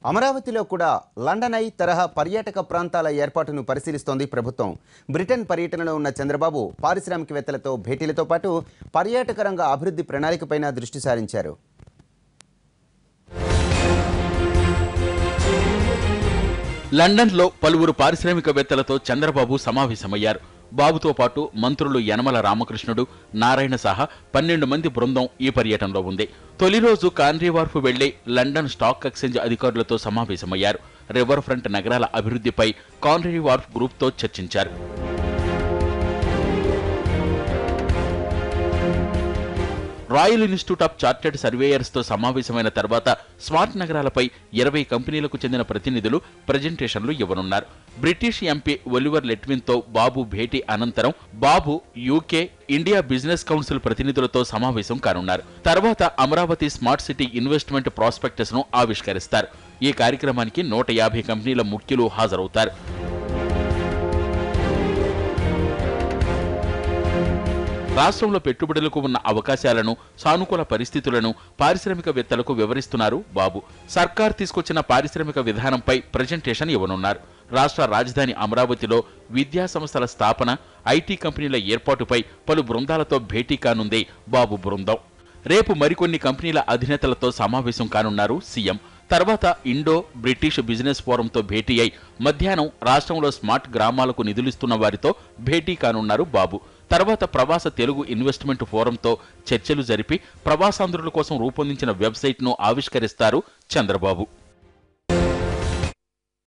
అమరావతిలో కూడా London I తరహా పర్యాటక ప్రాంతాల ఏర్పాటును పరిశీలిస్తోంది ప్రభుత్వం బ్రిటన్ పర్యటనలో ఉన్న చంద్రబాబు పారిశ్రామికవేత్తలతో భేటీలతో పాటు పర్యాటక రంగ అభివృద్ధి ప్రణాళికపైన దృష్టి సారించారు లండన్లో పలువురు పారిశ్రామికవేత్తలతో చంద్రబాబు సమావేశమయ్యారు బాబుతో పాటు మంత్రులు యనమల రామకృష్ణుడు నారాయణ సహా పన్నెండు మంది బృందం ఈ పర్యటనలో ఉంది తొలి రోజు కాన్రీ వార్ఫ్ వెళ్లి లండన్ స్టాక్ ఎక్స్చేంజ్ అధికారులతో సమావేశమయ్యారు రివర్ ఫ్రంట్ నగరాల అభివృద్ధిపై కాన్రీ వార్ఫ్ గ్రూప్తో చర్చించారు royal institute of chartered surveyors తో సమావేశమైన తర్వాత స్మార్ట్ నగరాలపై ఇరవై కంపెనీలకు చెందిన ప్రతినిధులు ప్రజెంటేషన్లు ఇవ్వనున్నారు బ్రిటిష్ ఎంపీ ఒలివర్ లెట్విన్ తో బాబు భేటీ అనంతరం Babu UK India business council ప్రతినిధులతో సమావేశం కానున్నారు తర్వాత Amaravati smart city investment prospectus ను ఆవిష్కరిస్తారు ఈ కార్యక్రమానికి నూట యాభై కంపెనీల ముఖ్యులు హాజరవుతారు రాష్ట్రంలో పెట్టుబడులకు ఉన్న అవకాశాలను సానుకూల పరిస్థితులను పారిశ్రామికవేత్తలకు వివరిస్తున్నారు బాబు సర్కార్ తీసుకొచ్చిన పారిశ్రామిక విధానంపై ప్రజెంటేషన్ ఇవ్వనున్నారు రాష్ట్ర రాజధాని అమరావతిలో విద్యా సంస్థల స్థాపన ఐటీ కంపెనీల ఏర్పాటుపై పలు బృందాలతో భేటీ కానుంది బాబు బృందం రేపు మరికొన్ని కంపెనీల అధినేతలతో సమావేశం కానున్నారు సీఎం తర్వాత ఇండో బ్రిటిష్ బిజినెస్ ఫోరంతో భేటీ అయి మధ్యాహ్నం రాష్ట్రంలో స్మార్ట్ గ్రామాలకు నిధులిస్తున్న వారితో భేటీ కానున్నారు బాబు తర్వాత ప్రవాస తెలుగు ఇన్వెస్ట్మెంట్ ఫోరంతో చర్చలు జరిపి ప్రవాసాంధ్రుల కోసం రూపొందించిన వెబ్సైట్ను ఆవిష్కరిస్తారు చంద్రబాబు